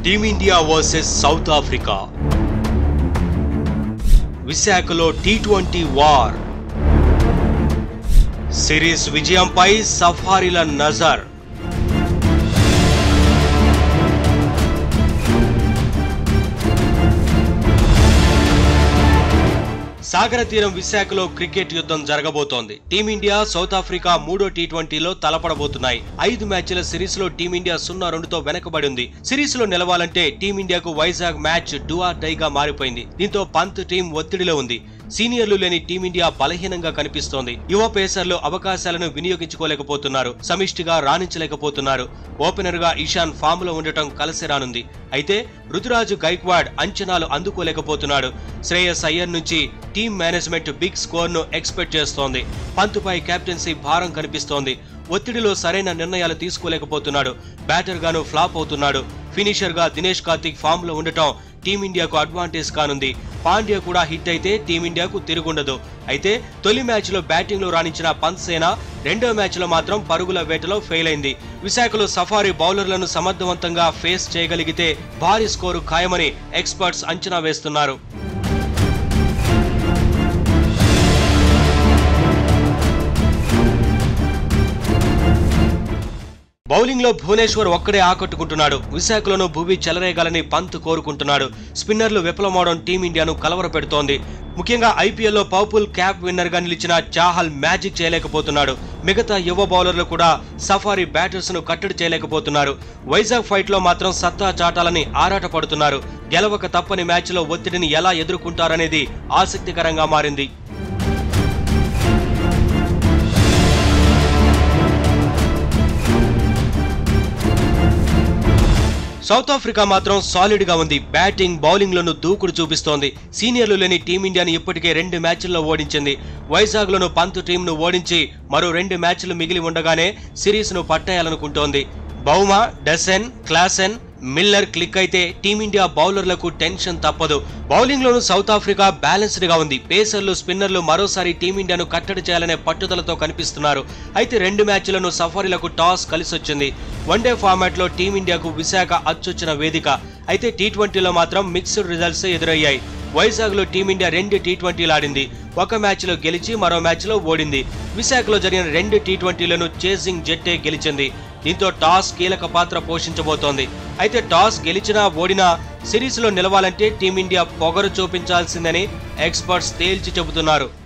team India versus South Africa విశాఖలో T twenty war series విజయంపై సఫారీల నజర్ సాగర తీరం విశాఖలో క్రికెట్ యుద్ధం జరగబోతోంది టీమిండియా సౌత్ ఆఫ్రికా మూడో టీ ట్వంటీలో తలపడబోతున్నాయి ఐదు మ్యాచ్ల సిరీస్ లో టీమిండియా సున్నా రెండుతో వెనకబడి ఉంది సిరీస్ లో నిలవాలంటే టీమిండియాకు వైజాగ్ మ్యాచ్ డువా డైగా మారిపోయింది దీంతో పంత్ టీం ఒత్తిడిలో ఉంది సీనియర్లు లేని టీమిండియా బలహీనంగా కనిపిస్తోంది యువ పేసర్లు అవకాశాలను వినియోగించుకోలేకపోతున్నారు సమిష్టిగా రాణించలేకపోతున్నారు ఓపెనర్ గా ఇషాన్ ఫామ్ లో ఉండటం కలిసి రానుంది అయితే రుతురాజు గైక్వాడ్ అంచనాలు అందుకోలేకపోతున్నాడు శ్రేయస్ అయ్యర్ నుంచి టీం మేనేజ్మెంట్ బిగ్ స్కోర్ ను ఎక్స్పెక్ట్ చేస్తోంది పంతుపై కెప్టెన్సీ భారం కనిపిస్తోంది ఒత్తిడిలో సరైన నిర్ణయాలు తీసుకోలేకపోతున్నాడు బ్యాటర్ గాను ఫ్లాప్ అవుతున్నాడు ఫినిషర్ గా దినేష్ కార్తిక్ ఫామ్ లో ఉండటం టీమిండియాకు అడ్వాంటేజ్ కానుంది పాండ్యా కూడా హిట్ అయితే టీమిండియాకు తిరుగుండదు అయితే తొలి మ్యాచ్ లో బ్యాటింగ్ లో రాణించిన పంత్ సేన రెండో మ్యాచ్ లో మాత్రం పరుగుల వేటలో ఫెయిల్ అయింది విశాఖలో సఫారీ బౌలర్లను సమర్థవంతంగా ఫేస్ చేయగలిగితే భారీ స్కోరు ఖాయమని ఎక్స్పర్ట్స్ అంచనా వేస్తున్నారు బౌలింగ్ లో భువనేశ్వర్ ఒక్కడే ఆకట్టుకుంటున్నాడు విశాఖలోనూ భువి చెలరేగాలని పంత్ కోరుకుంటున్నాడు స్పిన్నర్లు విఫలమవడం టీమిండియాను కలవరపెడుతోంది ముఖ్యంగా ఐపీఎల్లో పర్పుల్ క్యాప్ విన్నర్ గా నిలిచిన చాహల్ మ్యాజిక్ చేయలేకపోతున్నాడు మిగతా యువ బౌలర్లు కూడా సఫారీ బ్యాటర్స్ ను కట్టడి చేయలేకపోతున్నారు వైజాగ్ ఫైట్ లో మాత్రం సత్తా చాటాలని ఆరాటపడుతున్నారు గెలవక తప్పని మ్యాచ్ లో ఒత్తిడిని ఎలా ఎదుర్కొంటారనేది ఆసక్తికరంగా మారింది సౌత్ ఆఫ్రికా మాత్రం సాలిడ్ గా ఉంది బ్యాటింగ్ బౌలింగ్ లోను దూకుడు చూపిస్తోంది సీనియర్లు లేని టీమిండియాని ఇప్పటికే రెండు మ్యాచ్ల్లో ఓడించింది వైజాగ్ లోను పంత్ టీంను ఓడించి మరో రెండు మ్యాచ్లు మిగిలి ఉండగానే సిరీస్ ను పట్టేయాలనుకుంటోంది Bavuma Dussen Klaasen Miller click అయితే టీమిండియా బౌలర్లకు టెన్షన్ తప్పదు బౌలింగ్ లోను సౌత్ ఆఫ్రికా బ్యాలెన్స్డ్ గా ఉంది పేసర్లు స్పిన్నర్లు మరోసారి టీమిండియాను కట్టడి చేయాలనే పట్టుదలతో కనిపిస్తున్నారు అయితే రెండు మ్యాచ్లను సఫారీలకు టాస్ కలిసొచ్చింది వన్డే ఫార్మాట్ లో టీమిండియాకు విశాఖ అచ్చొచ్చిన వేదిక అయితే టీ ట్వంటీలో మాత్రం మిక్స్డ్ రిజల్ట్స్ ఎదురయ్యాయి వైజాగ్ లో టీమిండియా రెండు టీ ట్వంటీలు ఆడింది ఒక మ్యాచ్ లో గెలిచి మరో మ్యాచ్ లో ఓడింది విశాఖలో జరిగిన రెండు టీ ట్వంటీలను చేసింగ్ జట్టే గెలిచింది దీంతో టాస్ కీలక పాత్ర పోషించబోతోంది అయితే టాస్ గెలిచినా ఓడినా సిరీస్ లో నిలవాలంటే టీమిండియా పొగరు చూపించాల్సిందని ఎక్స్పర్ట్స్ తేల్చి చెబుతున్నారు